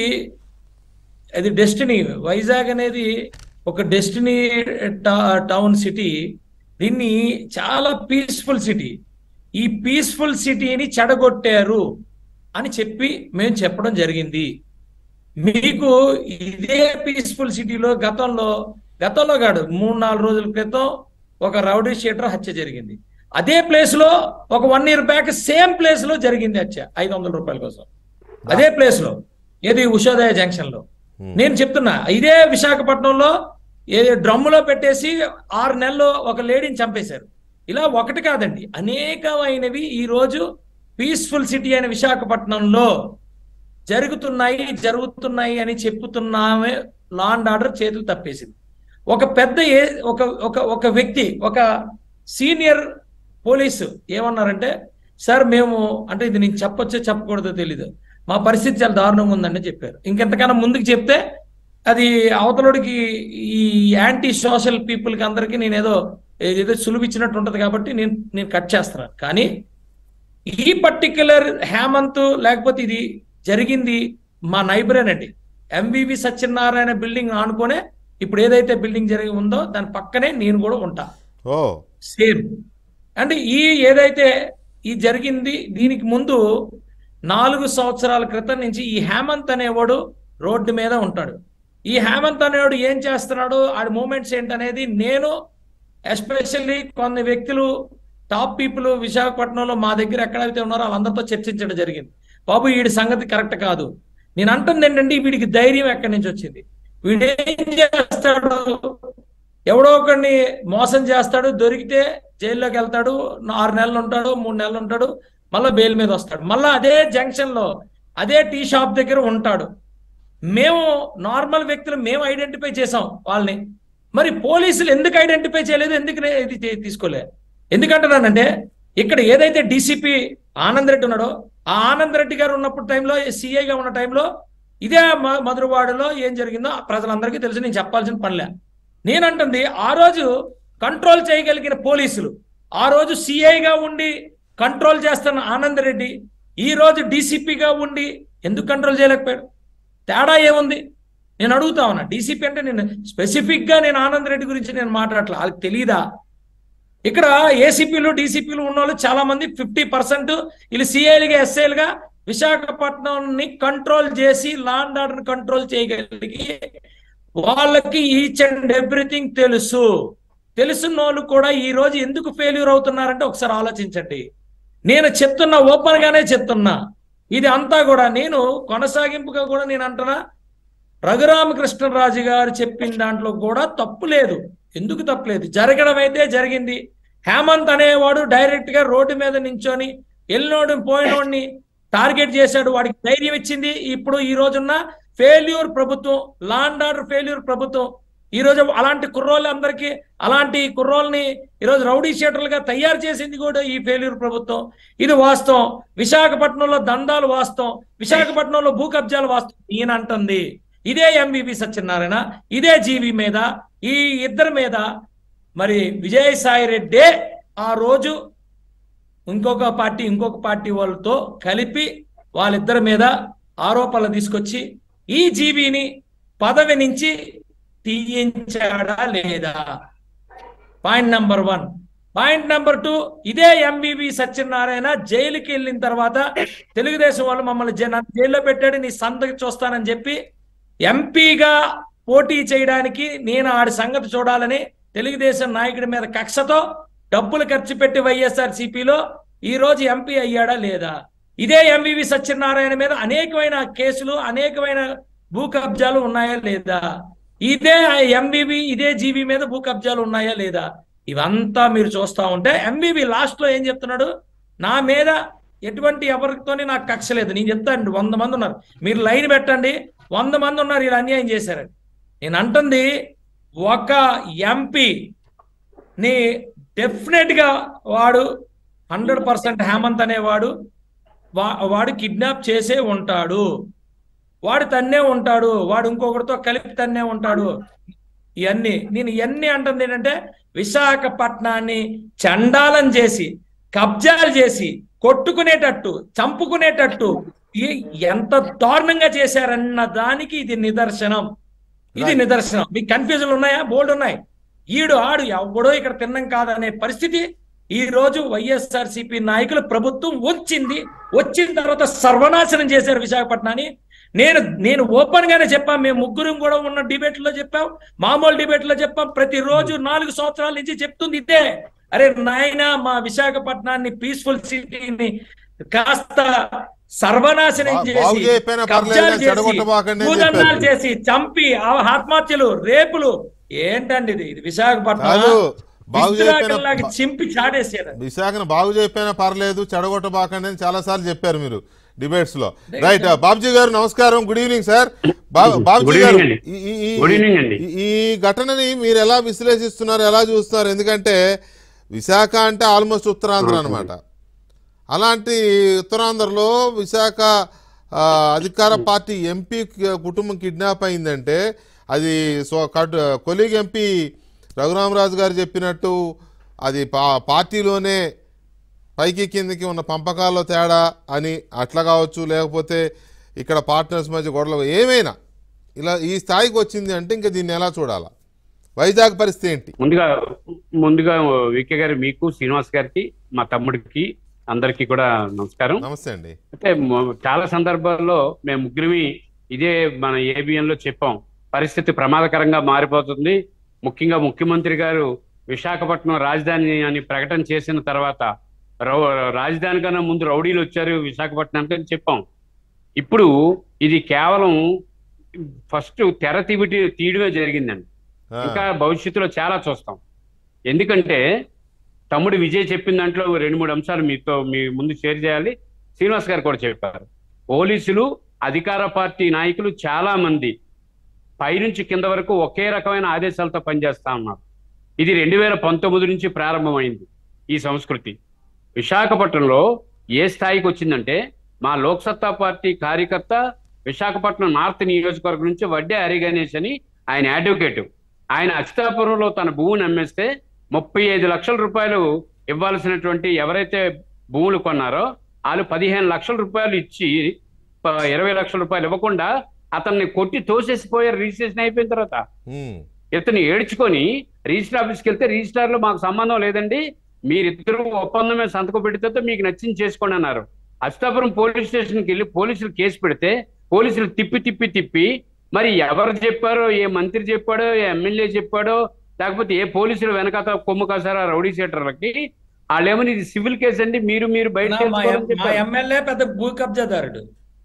అది డెస్టినీ వైజాగ్ అనేది ఒక డెస్టినీ టౌన్ సిటీ దీన్ని చాలా పీస్ఫుల్ సిటీ ఈ పీస్ఫుల్ సిటీని చెడగొట్టారు అని చెప్పి మేము చెప్పడం జరిగింది మీకు ఇదే పీస్ఫుల్ సిటీలో గతంలో గతంలో కాదు మూడు నాలుగు రోజుల క్రితం ఒక రౌడీ షీటర్ హత్య జరిగింది అదే ప్లేస్ లో ఒక one year back same place లో జరిగింది హత్య ఐదు వందల రూపాయల కోసం అదే ప్లేస్ లో ఏది ఉషోదయ జంక్షన్ లో నేను చెప్తున్నా ఇదే విశాఖపట్నంలో ఏది డ్రమ్ములో పెట్టేసి ఆరు నెలల్లో ఒక లేడీని చంపేశారు ఇలా ఒకటి కాదండి అనేకమైనవి ఈ రోజు పీస్ఫుల్ సిటీ అయిన విశాఖపట్నంలో జరుగుతున్నాయి జరుగుతున్నాయి అని చెప్పుతున్నామే లా అండ్ ఆర్డర్ చేతులు తప్పేసింది ఒక పెద్ద ఏ ఒక ఒక ఒక వ్యక్తి ఒక సీనియర్ పోలీసు ఏమన్నారంటే సార్ మేము అంటే ఇది నేను చెప్పొచ్చో చెప్పకూడదో తెలీదు మా పరిస్థితి చాలా దారుణంగా ఉందని చెప్పారు ఇంకెంతకన్నా ముందుకు చెప్తే అది అవతలుడికి ఈ యాంటీ సోషల్ పీపుల్కి అందరికీ నేను ఏదో ఏదో సులువిచ్చినట్టు ఉంటది కాబట్టి నేను నేను కట్ చేస్తున్నాను కానీ ఈ పర్టిక్యులర్ హేమంత్ లేకపోతే ఇది జరిగింది మా నైబరేనండి ఎంవివి సత్యనారాయణ బిల్డింగ్ ఆనుకునే ఇప్పుడు ఏదైతే బిల్డింగ్ జరిగి ఉందో దాని పక్కనే నేను కూడా ఉంటా ఓ సేమ్ అంటే ఈ ఏదైతే ఈ జరిగింది దీనికి ముందు నాలుగు సంవత్సరాల క్రితం నుంచి ఈ హేమంత్ అనేవాడు రోడ్డు మీద ఉంటాడు ఈ హేమంత్ అనేవాడు ఏం చేస్తున్నాడు ఆడి మూమెంట్స్ ఏంటనేది నేను ఎస్పెషల్లీ కొన్ని వ్యక్తులు టాప్ పీపుల్ విశాఖపట్నంలో మా దగ్గర ఎక్కడైతే ఉన్నారో వాళ్ళందరితో చర్చించడం జరిగింది బాబు వీడి సంగతి కరెక్ట్ కాదు నేను అంటుంది ఏంటంటే వీడికి ధైర్యం ఎక్కడి నుంచి వచ్చింది వీడేం చేస్తాడు ఎవడో ఒకడిని మోసం చేస్తాడు దొరికితే జైల్లోకి వెళ్తాడు ఆరు నెలలు ఉంటాడు మూడు నెలలు ఉంటాడు మళ్ళీ బెయిల్ మీద వస్తాడు మళ్ళీ అదే జంక్షన్ లో అదే టీ షాప్ దగ్గర ఉంటాడు మేము నార్మల్ వ్యక్తులు మేము ఐడెంటిఫై చేసాం వాళ్ళని మరి పోలీసులు ఎందుకు ఐడెంటిఫై చేయలేదు ఎందుకు నే- ఇది తీ- తీసుకోలే ఎందుకంటున్నానంటే ఇక్కడ ఏదైతే డీసీపీ ఆనంద్ రెడ్డి ఉన్నాడో ఆ ఆనంద్ రెడ్డి గారు ఉన్నప్పుడు టైంలో సిఐగా ఉన్న టైంలో ఇదే మ- మధురవాడలో ఏం జరిగిందో ప్రజలందరికీ తెలుసు నేను చెప్పాల్సిన పనిలే నేనంటుంది ఆ రోజు కంట్రోల్ చేయగలిగిన పోలీసులు ఆ రోజు సిఐగా ఉండి కంట్రోల్ చేస్తున్న ఆనంద్ రెడ్డి ఈ రోజు డీసీపీగా ఉండి ఎందుకు కంట్రోల్ చేయలేకపోయాడు తేడా ఏముంది నేను అడుగుతా ఉన్నా డీసీపీ అంటే నేను స్పెసిఫిక్ గా నేను ఆనంద్ రెడ్డి గురించి నేను మాట్లాడట్లా వాళ్ళకి తెలీదా ఇక్కడ ఏసీపీలు డీసీపీలు ఉన్న వాళ్ళు చాలా మంది ఫిఫ్టీ పర్సెంట్ వీళ్ళు సిఐలుగా ఎస్ఐలుగా విశాఖపట్నంని కంట్రోల్ చేసి లాండ్ ఆర్డర్ కంట్రోల్ చేయగలిగి వాళ్ళకి ఈచ్ అండ్ ఎవ్రీథింగ్ తెలుసు తెలుసున్న వాళ్ళు కూడా ఈ రోజు ఎందుకు ఫెయిల్యూర్ అవుతున్నారంటే ఒకసారి ఆలోచించండి నేను చెప్తున్నా ఓపెన్ గానే చెప్తున్నా ఇది అంతా కూడా నేను కొనసాగింపుగా కూడా నేను అంటున్నా రఘురామకృష్ణరాజు గారు చెప్పిన దాంట్లో కూడా తప్పు లేదు ఎందుకు తప్పులేదు జరగడం అయితే జరిగింది హేమంత్ అనేవాడు డైరెక్ట్ గా రోడ్డు మీద నించొని వెళ్ళినోడు పోయినోడిని టార్గెట్ చేశాడు వాడికి ధైర్యం ఇచ్చింది ఇప్పుడు ఈ రోజున్న ఫెయిల్యూర్ ప్రభుత్వం లాండ్ ఆర్డర్ ఫెయిల్యూర్ ప్రభుత్వం ఈ రోజు అలాంటి కుర్రోళ్ళందరికీ అలాంటి కుర్రోల్ని ఈరోజు రౌడీ షీటర్లుగా తయారు చేసింది కూడా ఈ ఫెయిల్యూర్ ప్రభుత్వం ఇది వాస్తవం విశాఖపట్నంలో దందాలు వాస్తవం విశాఖపట్నంలో భూ కబ్జాలు వాస్తవం ఈయన అంటుంది ఇదే ఎంవివి సత్యనారాయణ ఇదే జీవి మీద ఈ ఇద్దరి మీద మరి విజయసాయి రెడ్డే ఆ రోజు ఇంకొక పార్టీ ఇంకొక పార్టీ వాళ్ళతో కలిపి వాళ్ళిద్దరి మీద ఆరోపణలు తీసుకొచ్చి ఈ జీవిని పదవి నుంచి తీయించాడా లేదా point number one point number two ఇదే ఎంబీబీ సత్యనారాయణ జైలుకి వెళ్ళిన తర్వాత తెలుగుదేశం వాళ్ళు మమ్మల్ని జ- నన్ను జైల్లో పెట్టాడు నీ సంతకి చూస్తానని చెప్పి ఎంపీగా పోటీ చేయడానికి నేను ఆడి సంగతి చూడాలని తెలుగుదేశం నాయకుడి మీద కక్షతో డబ్బులు ఖర్చు పెట్టి వైఎస్ఆర్ సిపిలో ఈ రోజు ఎంపీ అయ్యాడా లేదా ఇదే ఎంవివి సత్యనారాయణ మీద అనేకమైన కేసులు అనేకమైన భూ కబ్జాలు ఉన్నాయా లేదా ఇదే ఎంబీబీ ఇదే జీబీ మీద భూ కబ్జాలు ఉన్నాయా లేదా ఇవంతా మీరు చూస్తా ఉంటే ఎంబీబీ లాస్ట్ లో ఏం చెప్తున్నాడు నా మీద ఎటువంటి ఎవరితోని నాకు కక్ష లేదు నేను చెప్తానండి వంద మంది ఉన్నారు మీరు లైన్ పెట్టండి వంద మంది ఉన్నారు ఇలా అన్యాయం చేశారని నేను అంటుంది ఒక ఎంపీ ని డెఫినెట్ గా వాడు హండ్రెడ్ పర్సెంట్ హేమంత్ అనేవాడు వా- వాడు కిడ్నాప్ చేసే ఉంటాడు వాడు తన్నే ఉంటాడు వాడు ఇంకొకరితో కలిపి తన్నే ఉంటాడు ఇవన్నీ నేను ఇవన్నీ అంటుంది ఏంటంటే విశాఖపట్నాన్ని చండాలం చేసి కబ్జాలు చేసి కొట్టుకునేటట్టు చంపుకునేటట్టు ఈ- ఎంత దారుణంగా చేశారన్న దానికి ఇది నిదర్శనం ఇది Right. నిదర్శనం మీకు కన్ఫ్యూజన్ ఉన్నాయా బోల్డ్ ఉన్నాయి ఈడు ఆడు ఎవడో ఇక్కడ తిన్నం కాదనే పరిస్థితి ఈ రోజు వైఎస్ఆర్ సిపి నాయకులు ప్రభుత్వం వచ్చింది వచ్చిన తర్వాత సర్వనాశనం చేశారు విశాఖపట్నాన్ని నేను నేను ఓపెన్ గానే చెప్పాం మేము ముగ్గురం కూడా ఉన్న డిబేట్ లో చెప్పాం మామూలు డిబేట్ లో చెప్పాం ప్రతిరోజు నాలుగు సంవత్సరాల నుంచి చెప్తుంది ఇదే అరే నాయన మా విశాఖపట్నాన్ని పీస్ఫుల్ సిటీని కాస్త సర్వనాశనం బా- చేసి బాగు చేయకపోయినా కబ్జాలు పర్లేదు, చేసి, చెడగొట్టబాకండి అని భూదందాలు చెప్పారు. చేసి చంపి ఆ ఆత్మహత్యలు రేపులు ఏంటండి ఇది ఇది విశాఖపట్నం కాదు, బాగు విస్తరాకుల్లాగా చేయకపోయినా- చింపి చాడేసారు విశాఖను బాగు చేయకపోయినా పర్లేదు చెడగొట్టబాకండి అని చాలా సార్లు చెప్పారు మీరు డిబేట్స్ లో రైట్ బాబుజీ గారు నమస్కారం గుడ్ ఈవినింగ్ సార్ బా- బాబుజీ Good గారు evening అండి. ఈ- ఈ- ఈ- Good evening అండి. ఈ- ఈ ఘటనని మీరు ఎలా విశ్లేషిస్తున్నారు ఎలా చూస్తున్నారు ఎందుకంటే విశాఖ అంటే ఆల్మోస్ట్ ఉత్తరాంధ్ర అన్నమాట అలాంటి ఉత్తరాంధ్రలో విశాఖ ఆ, అధికార పార్టీ ఎంపీ కుటుంబం కిడ్నాప్ అయిందంటే అది సో కొలీగ్ ఎంపీ రఘురామరాజు గారు చెప్పినట్టు అది పా పార్టీలోనే పైకి కిందకి ఉన్న పంపకాల్లో తేడా అని అట్లా కావచ్చు లేకపోతే ఇక్కడ పార్ట్నర్స్ మధ్య గొడవలు ఏమైనా ఇలా ఈ స్థాయికి వచ్చింది అంటే ఇంకా దీన్ని ఎలా చూడాలా వైజాగ్ పరిస్థితి ఏంటి ముందుగా ముందుగా వికే గారు మీకు శ్రీనివాస్ గారికి మా తమ్ముడికి అందరికీ కూడా నమస్కారం నమస్తే అండి అంటే మ- చాలా సందర్భాల్లో మేము ముగ్గురిమి ఇదే మన ABN లో చెప్పాం పరిస్థితి ప్రమాదకరంగా మారిపోతుంది ముఖ్యంగా ముఖ్యమంత్రి గారు విశాఖపట్నం రాజధాని అని ప్రకటన చేసిన తర్వాత రౌ- రాజధాని కన్నా ముందు రౌడీలు వచ్చారు విశాఖపట్నానికి అని చెప్పాం ఇప్పుడు ఇది కేవలం ఫస్ట్ తెర తీవిటి తీయడమే జరిగిందండి ఆ, ఇంకా భవిష్యత్తులో చాలా చూస్తాం ఎందుకంటే తమ్ముడు విజయ్ చెప్పిన దాంట్లో రెండు మూడు అంశాలు మీతో మీ ముందు షేర్ చేయాలి శ్రీనివాస్ గారు కూడా చెప్పారు పోలీసులు అధికార పార్టీ నాయకులు చాలా మంది పైనుంచి కింద వరకు ఒకే రకమైన ఆదేశాలతో పనిచేస్తా ఉన్నారు ఇది రెండు వేల పంతొమ్మిది నుంచి ప్రారంభమైంది ఈ సంస్కృతి విశాఖపట్నంలో ఏ స్థాయికి వచ్చిందంటే మా లోక్సత్తా పార్టీ కార్యకర్త విశాఖపట్నం నార్త్ నియోజకవర్గం నుంచి వడ్డే హరి గణేష్ అని ఆయన అడ్వకేట్ ఆయన అక్షతాపురంలో తన భూమిని అమ్మేస్తే ముప్పై ఐదు లక్షల రూపాయలు ఇవ్వాల్సినటువంటి ఎవరైతే భూములు కొన్నారో వాళ్ళు పదిహేను లక్షల రూపాయలు ఇచ్చి ప- ఇరవై లక్షల రూపాయలు ఇవ్వకుండా అతన్ని కొట్టి తోసేసిపోయారు రిజిస్ట్రేషన్ అయిపోయిన తర్వాత ఉమ్, ఇతను ఏడ్చుకొని రిజిస్టర్ ఆఫీస్కి వెళ్తే రిజిస్టార్ లో మాకు సంబంధం లేదండి మీరిద్దరు ఒప్పందం మీద సంతకం పెడితే మీకు నచ్చింది చేసుకోండి అన్నారు అస్తాపురం పోలీస్ స్టేషన్కి వెళ్ళి పోలీసులు కేసు పెడితే పోలీసులు తిప్పి తిప్పి తిప్పి మరి ఎవరు చెప్పారో ఏ మంత్రి చెప్పాడో ఏ ఎమ్మెల్యే చెప్పాడో లేకపోతే ఏ పోలీసులు వెనకాత కొమ్ము కాసారో ఆ రౌడీ షీటర్లకి వాళ్ళేమని ఇది సివిల్ కేసు అండి మీరు మీరు బయట మా తెలుసుకోవాలని మా చెప్పారు. ఎమ్మెల్యే పెద్ద భూ కబ్జాదారుడు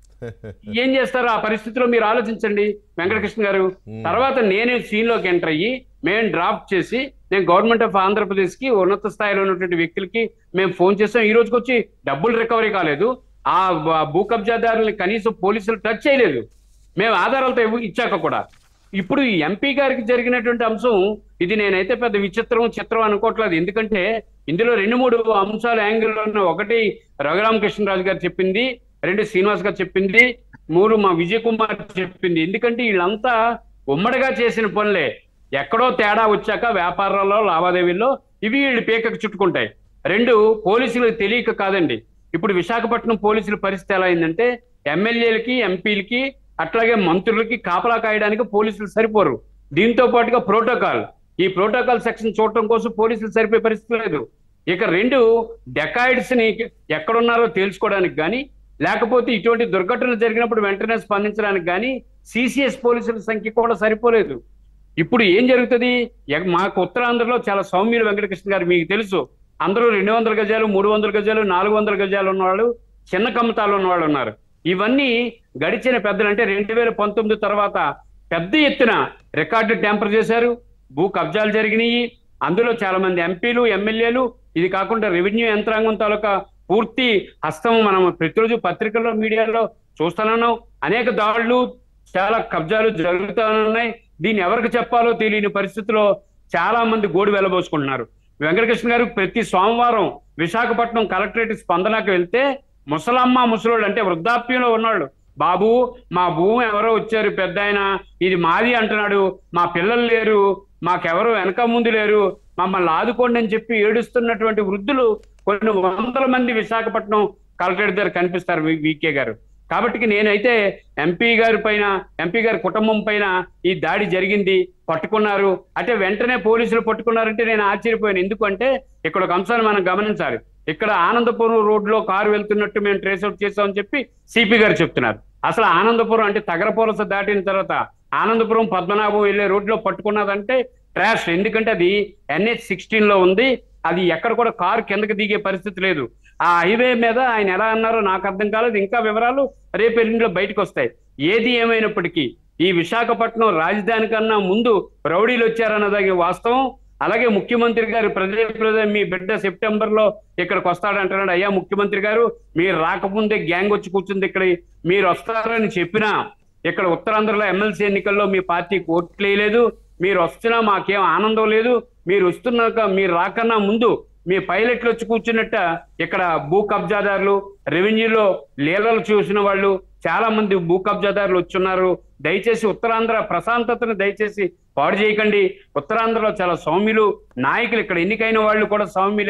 ఏం చేస్తారు ఆ పరిస్థితిలో మీరు ఆలోచించండి వెంకటకృష్ణ గారు Hmm. తర్వాత నేనే సీన్ లోకి ఎంటర్ అయ్యి మేము డ్రాఫ్ట్ చేసి నేను గవర్నమెంట్ ఆఫ్ ఆంధ్రప్రదేశ్ కి ఉన్నత స్థాయిలో ఉన్నటువంటి వ్యక్తులకి మేము ఫోన్ చేసాం ఈ రోజుకి వచ్చి డబ్బులు రికవరీ కాలేదు ఆ బ- భూ కబ్జాదారుల్ని కనీసం పోలీసులు టచ్ చేయలేదు మేము ఆధారాలతో ఇవ్వ- ఇచ్చాక కూడా ఇప్పుడు ఈ ఎంపీ గారికి జరిగినటువంటి అంశం ఇది నేనైతే పెద్ద విచిత్రం చిత్రం అనుకోవట్లేదు ఎందుకంటే ఇందులో రెండు మూడు అంశాలు యాంగిల్లో ఉన్నాయి. ఒకటి రఘురామకృష్ణరాజు గారు చెప్పింది రెండు శ్రీనివాస్ గారు చెప్పింది మూడు మా విజయ్ కుమార్ చెప్పింది ఎందుకంటే వీళ్ళంతా ఉమ్మడిగా చేసిన పనులే ఎక్కడో తేడా వచ్చాక వ్యాపారాల్లో లావాదేవీల్లో ఇవి వీళ్ళు పీకకు చుట్టుకుంటాయి రెండు పోలీసులకు తెలియక కాదండి ఇప్పుడు విశాఖపట్నం పోలీసుల పరిస్థితి ఎలా అయిందంటే ఎమ్మెల్యేలకి ఎంపీలకి అట్లాగే మంత్రులకి కాపలా కాయడానికి పోలీసులు సరిపోరు దీంతో పాటుగా ప్రోటోకాల్ ఈ ప్రోటోకాల్ సెక్షన్ చూడటం కోసం పోలీసులు సరిపోయే పరిస్థితి లేదు ఇక రెండు డెకాయిడ్స్ ని ఎక్కడున్నారో తెలుసుకోవడానికి కానీ లేకపోతే ఇటువంటి దుర్ఘటనలు జరిగినప్పుడు వెంటనే స్పందించడానికి కానీ సిసిఎస్ పోలీసుల సంఖ్య కూడా సరిపోలేదు ఇప్పుడు ఏం జరుగుతుంది ఎ- మాకు ఉత్తరాంధ్రలో చాలా సౌమ్యులు వెంకటకృష్ణ గారు మీకు తెలుసు అందరూ రెండు వందల గజాలు మూడు వందల గజాలు నాలుగు వందల గజాలు ఉన్నవాళ్ళు చిన్న కమ్మతాలు ఉన్నవాళ్ళు ఉన్నారు ఇవన్నీ గడిచిన పెద్దలు అంటే రెండు వేల పంతొమ్మిది తర్వాత పెద్ద ఎత్తున రికార్డు ట్యాంపర్ చేశారు భూ కబ్జాలు జరిగినాయి అందులో చాలా మంది ఎంపీలు ఎమ్మెల్యేలు ఇది కాకుండా రెవెన్యూ యంత్రాంగం తాలూకా పూర్తి హస్తం మనం ప్రతిరోజు పత్రికల్లో మీడియాలో చూస్తున్నాను అనేక దాడులు చాలా కబ్జాలు జరుగుతూ ఉన్నాయి దీన్ని ఎవరికి చెప్పాలో తెలియని పరిస్థితిలో చాలా మంది గోడు వెళ్ళబోసుకుంటున్నారు వెంకటకృష్ణ గారు ప్రతి సోమవారం విశాఖపట్నం కలెక్టరేట్ స్పందనకు వెళ్తే ముసలమ్మ ముసలోళ్ళు అంటే వృద్ధాప్యంలో ఉన్నాడు బాబు మా భూమి ఎవరో వచ్చారు పెద్ద ఆయన ఇది మాది అంటున్నాడు మా పిల్లలు లేరు మాకెవరు వెనక ముందు లేరు మమ్మల్ని ఆదుకోండి అని చెప్పి ఏడుస్తున్నటువంటి వృద్ధులు కొన్ని వందల మంది విశాఖపట్నం కలెక్టరేట్ దగ్గర కనిపిస్తారు వి- వికే గారు కాబట్టి నేనైతే ఎంపీ గారి పైన ఎంపీ గారి కుటుంబం పైన ఈ దాడి జరిగింది పట్టుకున్నారు అంటే వెంటనే పోలీసులు పట్టుకున్నారంటే నేను ఆశ్చర్యపోయాను ఎందుకంటే ఇక్కడ ఒక అంశాన్ని మనం గమనించాలి ఇక్కడ ఆనందపురం రోడ్ లో కారు వెళ్తున్నట్టు మేము ట్రేస్ అవుట్ చేసామని చెప్పి సిపి గారు చెప్తున్నారు అసలు ఆనందపురం అంటే తగరపోలస దాటిన తర్వాత ఆనందపురం పద్మనాభం వెళ్ళే రోడ్ లో పట్టుకున్నదంటే ట్రాష్ ఎందుకంటే అది ఎన్హెచ్ సిక్స్టీన్ లో ఉంది అది ఎక్కడ కూడా కారు కిందకి దిగే పరిస్థితి లేదు ఆ హైవే మీద ఆయన ఎలా అన్నారో నాకు అర్థం కాలేదు ఇంకా వివరాలు రేపు ఎల్లుండిలో బయటకు వస్తాయి ఏది ఏమైనప్పటికీ ఈ విశాఖపట్నం రాజధాని కన్నా ముందు రౌడీలు వచ్చారన్నది వాస్తవం అలాగే ముఖ్యమంత్రి గారు ప్రజల ప్రజ మీ బిడ్డ సెప్టెంబర్ లో ఇక్కడికి వస్తాడంటున్నాడు అయ్యా ముఖ్యమంత్రి గారు మీరు రాకముందే గ్యాంగ్ వచ్చి కూర్చుంది ఇక్కడ మీరు వస్తారని చెప్పినా ఇక్కడ ఉత్తరాంధ్రలో ఎమ్మెల్సీ ఎన్నికల్లో మీ పార్టీకి ఓట్లు వేయలేదు మీరు వస్తున్నా మాకేం ఆనందం లేదు మీరు వస్తున్నాక మీరు రాకన్నా ముందు మీ పైలట్లు వచ్చి కూర్చున్నట్ట ఇక్కడ భూ కబ్జాదారులు రెవెన్యూలో లీలలు చూసిన వాళ్ళు చాలా మంది భూ కబ్జాదారులు వచ్చున్నారు దయచేసి ఉత్తరాంధ్ర ప్రశాంతతను దయచేసి పాడు చేయకండి ఉత్తరాంధ్రలో చాలా సౌమ్యులు నాయకులు ఇక్కడ ఎన్నికైన వాళ్ళు కూడా సౌమ్యులే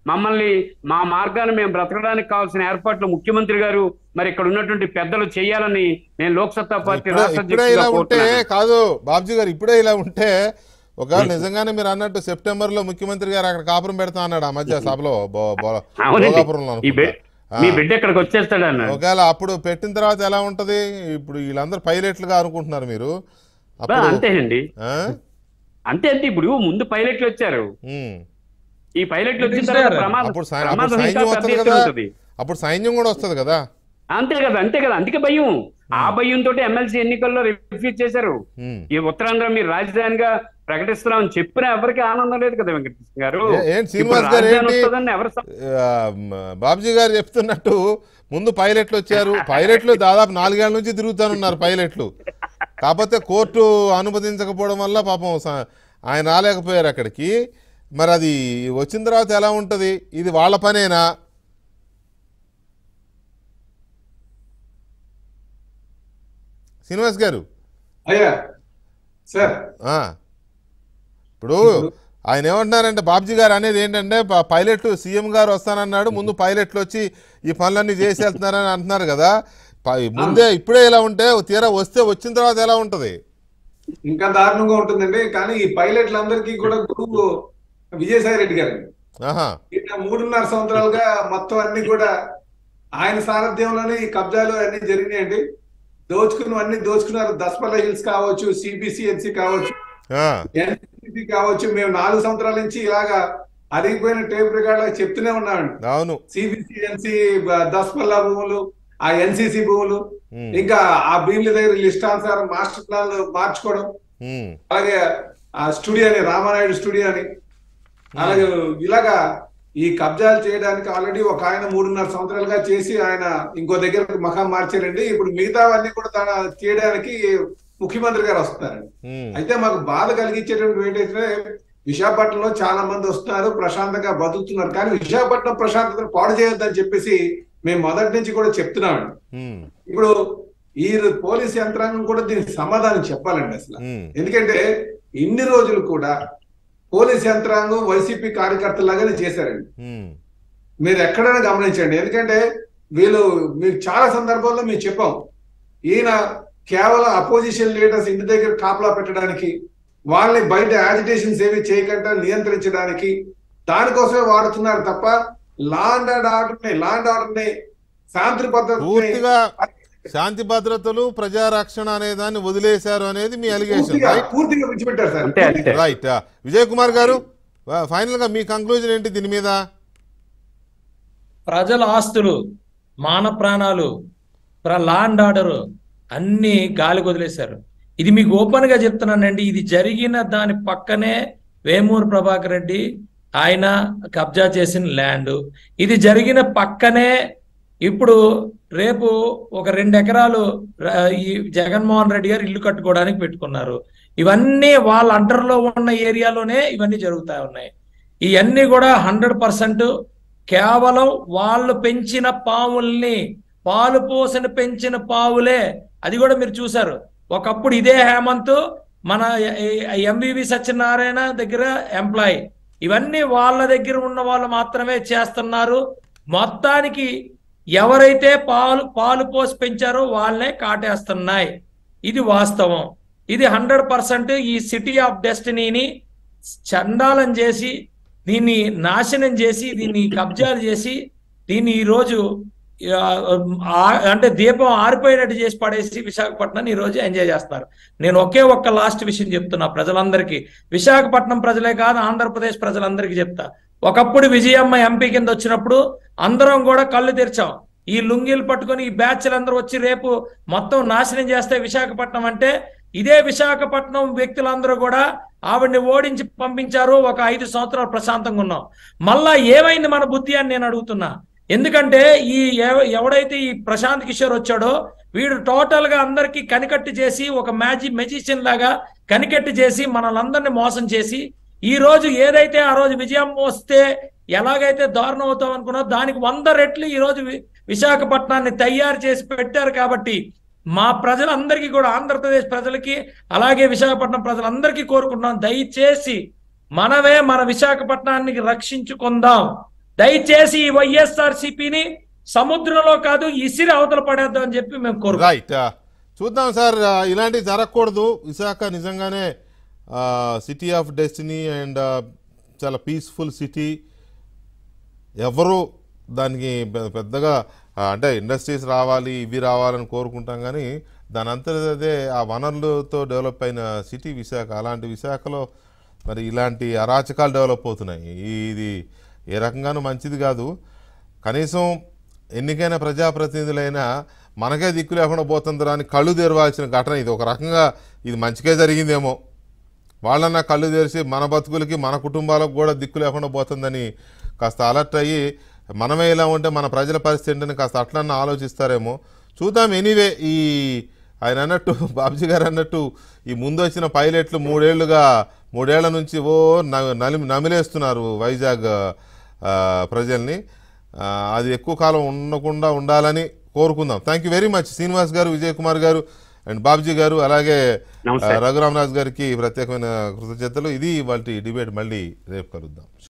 మమ్మల్ని మా మార్గాన్ని మేము బ్రతకడానికి కావాల్సిన ఏర్పాట్లు ముఖ్యమంత్రి గారు మరి ఇక్కడ ఉన్నటువంటి పెద్దలు చేయాలని నేను లోక్సత్తా పార్టీ ఇప్పుడే రాష్ట్ర ఇప్పుడే ఇలా అధ్యక్షుడిగా ఉంటే కోరుతున్నాను. కాదు బాబ్జీ గారు ఇప్పుడే ఇలా ఉంటే ఒకవేళ నిజంగానే మీరు అన్నట్టు సెప్టెంబర్ లో ముఖ్యమంత్రి గారు అక్కడ కాపురం పెడతా అన్నాడు ఆ మధ్య సభలో బో- బో- అవునండి భోగాపురంలో ఈ బిడ్- అనుకుంటా. మీ ఆ. బిడ్డ ఇక్కడికి వచ్చేస్తాడు అన్నాడు ఒకవేళ అప్పుడు పెట్టిన తర్వాత ఎలా ఉంటది ఇప్పుడు వీళ్ళందరూ పైలట్లుగా అనుకుంటున్నారు మీరు బా, అప్పుడు అంతేనండి ఆ? అంతే అంతే ఇప్పుడు ముందు పైలట్లు వచ్చారు ఉమ్. ఈ పైలట్లు వచ్చిన British తర్వాత గారు. ప్రమాదం అప్పుడు సై- అప్పుడు ప్రమాదం ఇంకా సైన్యం పెద్ద వస్తుంది ఎత్తున కదా ఉంటుంది అప్పుడు సైన్యం కూడా వస్తుంది కదా అంతే కదా అంతే కదా అందుకే భయం ఆ భయంతో ఎమ్మెల్సీ ఎన్నికల్లో రిఫ్యూజ్ చేశారు ఉమ్. ఈ ఉత్తరాంధ్ర మీరు రాజధానిగా ప్రకటిస్తున్నామని చెప్పినా ఎవరికి ఆనందం లేదు కదా వెంకటకృష్ణ గారు ఏ- ఏంటి ఇప్పుడు శ్రీనివాస్ గారు రాజధాని ఏంటి వస్తుందని ఎవరు స- ఆ, మ- బాబ్జీ గారు చెప్తున్నట్టు ముందు పైలట్లు వచ్చారు పైలట్లు దాదాపు నాలుగేళ్ల నుంచి తిరుగుతానున్నారు పైలట్లు కాకపోతే కోర్టు అనుమతించకపోవడం వల్ల పాపం స- ఆయన రాలేకపోయారు అక్కడికి మరి అది వచ్చిన తర్వాత ఎలా ఉంటుంది ఇది వాళ్ళ పనేనా శ్రీనివాస్ గారు అయ్యా సార్ ఆ. ఇప్పుడు ఆయన ఏమంటున్నారంటే బాబ్జీ గారు అనేది ఏంటంటే ప- పైలట్ సీఎం గారు వస్తానన్నాడు ముందు పైలట్లు వచ్చి ఈ పనులన్నీ చేసి వెళ్తున్నారని అంటున్నారు కదా ప- ముందే ఇప్పుడే ఇలా ఉంటే తీరా వస్తే వచ్చిన తర్వాత ఎలా ఉంటది ఇంకా దారుణంగా ఉంటుందండి కానీ ఈ పైలట్లందరికీ కూడా గురువు విజయసాయి రెడ్డి గారు ఆహా ఈయన మూడున్నర సంవత్సరాలుగా మొత్తం అన్ని కూడా ఆయన సారథ్యంలోనే ఈ కబ్జాలు అన్ని జరిగినాయండి దోచుకున్నవన్నీ దోచుకున్నారు దస్పల్ల హిల్స్ కావచ్చు సిబిసిఎన్సి కావచ్చు ఆ, ఎన్సిసి కావచ్చు మేము నాలుగు సంవత్సరాల నుంచి ఇలాగా అరిగిపోయిన టేప్ రికార్డ్ చెప్తూనే ఉన్నామండి అవును సిబిసిఎన్సి దస్పల్ల భూములు ఆ ఎన్సిసి భూములు ఉమ్, ఇంకా ఆ భీముల దగ్గర లిస్ట్ అనుసారం మాస్టర్ ప్లాన్ మార్చుకోవడం ఉమ్, అలాగే ఆ స్టూడియో అని రామానాయుడు స్టూడియో అని అలాగే ఇలాగా ఈ కబ్జాలు చేయడానికి ఆల్రెడీ ఒక ఆయన మూడున్నర సంవత్సరాలుగా చేసి ఆయన ఇంకో దగ్గర మఖం మార్చారండి ఇప్పుడు మిగతావన్నీ కూడా తన చేయడానికి ముఖ్యమంత్రి గారు వస్తున్నారండి ఉమ్, అయితే మాకు బాధ కలిగించేటువంటి ఏంటంటే విశాఖపట్నంలో చాలా మంది వస్తున్నారు ప్రశాంతంగా బతుకుతున్నారు కానీ విశాఖపట్నం ప్రశాంతతను పాడు చేయొద్దని చెప్పేసి మేము మొదటి నుంచి కూడా చెప్తున్నామండి ఉమ్, ఇప్పుడు ఈ పోలీస్ యంత్రాంగం కూడా దీనికి సమాధానం చెప్పాలండి అసలు ఉమ్, ఎందుకంటే ఇన్ని రోజులు కూడా పోలీస్ యంత్రాంగం వైసీపీ కార్యకర్తలాగానే చేశారండి ఉమ్, మీరు ఎక్కడైనా గమనించండి ఎందుకంటే వీళ్ళు మీకు చాలా సందర్భాల్లో మేము చెప్పాం ఈయన కేవలం అపోజిషన్ లీడర్స్ ఇంటి దగ్గర కాపలా పెట్టడానికి వాళ్ళని బయట యాజిటేషన్స్ ఏమి చేయకుండా నియంత్రించడానికి దానికోసమే వాడుతున్నారు తప్ప లా అండ్ ఆర్డర్ ని లా అండ్ ఆర్డర్ ని శాంతి భద్రతని పూర్తిగా శాంతి భద్రతలు ప్రజారక్షణ అనే దాన్ని వదిలేశారు అనేది మీ అలిగేషన్ పూర్తిగా రైట్ పూర్తిగా విడిచిపెట్టారు సార్ అంతే అంతే రైట్ విజయ్ కుమార్ గారు ఫైనల్ గా మీ కంక్లూజన్ ఏంటి దీని మీద ప్రజల ఆస్తులు మాన ప్రాణాలు లా అండ్ ఆర్డర్ అన్ని గాలి వదిలేశారు ఇది మీకు ఓపెన్ గా చెప్తున్నానండి ఇది జరిగిన దాని పక్కనే వేమూరు ప్రభాకర్ రెడ్డి ఆయన కబ్జా చేసిన ల్యాండ్ ఇది జరిగిన పక్కనే ఇప్పుడు రేపు ఒక రెండు ఎకరాలు ర- ఈ జగన్మోహన్ రెడ్డి గారు ఇల్లు కట్టుకోవడానికి పెట్టుకున్నారు ఇవన్నీ వాళ్ళ అండర్లో ఉన్న ఏరియాలోనే ఇవన్నీ జరుగుతా ఉన్నాయి ఇవన్నీ కూడా హండ్రెడ్ పర్సెంట్ కేవలం వాళ్ళు పెంచిన పావుల్ని పాలు పోసిన పెంచిన పావులే అది కూడా మీరు చూశారు ఒకప్పుడు ఇదే హేమంత్ మన ఎంవివి సత్యనారాయణ దగ్గర ఎంప్లాయ్ ఇవన్నీ వాళ్ళ దగ్గర ఉన్న వాళ్ళు మాత్రమే చేస్తున్నారు మొత్తానికి ఎవరైతే పాలు పాలు పోసి పెంచారో వాళ్ళనే కాటేస్తున్నాయి ఇది వాస్తవం ఇది హండ్రెడ్ పర్సెంట్ ఈ సిటీ ఆఫ్ డెస్టినీని చండాలం చేసి దీన్ని నాశనం చేసి దీన్ని కబ్జాలు చేసి దీన్ని ఈరోజు ఆ, ఆ- అంటే దీపం ఆరిపోయినట్టు చేసి పడేసి విశాఖపట్నం ఈ రోజు ఎంజాయ్ చేస్తున్నారు నేను ఒకే ఒక్క లాస్ట్ విషయం చెప్తున్నా ప్రజలందరికీ విశాఖపట్నం ప్రజలే కాదు ఆంధ్రప్రదేశ్ ప్రజలందరికీ చెప్తా ఒకప్పుడు విజయమ్మ ఎంపీ కింద వచ్చినప్పుడు అందరం కూడా కళ్ళు తెరిచాం ఈ లుంగీలు పట్టుకొని ఈ బ్యాచ్లు అందరూ వచ్చి రేపు మొత్తం నాశనం చేస్తే విశాఖపట్నం అంటే ఇదే విశాఖపట్నం వ్యక్తులందరూ కూడా ఆవిడ్ని ఓడించి పంపించారు ఒక ఐదు సంవత్సరాలు ప్రశాంతంగా ఉన్నాం మళ్ళా ఏమైంది మన బుద్ధి అని నేను అడుగుతున్నా ఎందుకంటే ఈ ఎవ- ఎవడైతే ఈ ప్రశాంత్ కిషోర్ వచ్చాడో వీడు టోటల్ గా అందరికి కనికట్టి చేసి ఒక మ్యాజి మెజిషియన్ లాగా కనికట్టి చేసి మనలందరినీ మోసం చేసి ఈ రోజు ఏదైతే ఆ రోజు విజయం వస్తే ఎలాగైతే దారుణం అవుతాం అనుకున్నా దానికి వంద రెట్లు ఈ రోజు వి- విశాఖపట్నాన్ని తయారు చేసి పెట్టారు కాబట్టి మా ప్రజలందరికీ కూడా ఆంధ్రప్రదేశ్ ప్రజలకి అలాగే విశాఖపట్నం ప్రజలందరికీ కోరుకుంటున్నాం దయచేసి మనమే మన విశాఖపట్నాన్ని రక్షించుకుందాం దయచేసి ఈ వైఎస్ఆర్ సిపిని సముద్రంలో కాదు ఇసిరి అవతల పడేద్దాం అని చెప్పి మేము కోరుకుంటున్నాం రైట్ ఆ, చూద్దాం సార్ ఆ, ఇలాంటివి జరగకూడదు విశాఖ నిజంగానే సిటీ ఆఫ్ డెస్టినీ అండ్ చాలా పీస్ఫుల్ సిటీ ఎవరు దానికి పె- పెద్దగా ఆ, అంటే ఇండస్ట్రీస్ రావాలి ఇవి రావాలని కోరుకుంటాం కానీ దాని అంతదే ఆ వనరులతో డెవలప్ అయిన సిటీ విశాఖ అలాంటి విశాఖలో మరి ఇలాంటి అరాచకాలు డెవలప్ అవుతున్నాయి ఇది ఏ రకంగానూ మంచిది కాదు కనీసం ఎన్నికైన ప్రజాప్రతినిధులైనా మనకే దిక్కు లేకుండా పోతుందిరా అని కళ్ళు తెరవాల్సిన ఘటన ఇది ఒక రకంగా ఇది మంచిగా జరిగిందేమో వాళ్ళన్నా కళ్ళు తెరిచి మన బతుకులకి మన కుటుంబాలకు కూడా దిక్కు లేకుండా పోతుందని కాస్త అలర్ట్ అయ్యి మనమే ఇలా ఉంటే మన ప్రజల పరిస్థితి ఏంటని కాస్త అట్లన్నా ఆలోచిస్తారేమో చూద్దాం ఎనీవే ఈ ఆయన అన్నట్టు బాబుజీ గారు అన్నట్టు ఈ ముందు వచ్చిన పైలట్లు మూడేళ్లుగా మూడేళ్ల నుంచి ఓ న- నలి నమిలేస్తున్నారు వైజాగ్ ఆ, ప్రజల్ని ఆ, అది ఎక్కువ కాలం ఉండకుండా ఉండాలని కోరుకుందాం thank you very much Srinivas garu Vijay Kumar గారు అండ్ బాబ్జీ గారు అలాగే నమస్తే. రఘురామరాజు గారికి ప్రత్యేకమైన కృతజ్ఞతలు ఇది వాళ్ళ డిబేట్ మళ్ళీ రేపు కలుద్దాం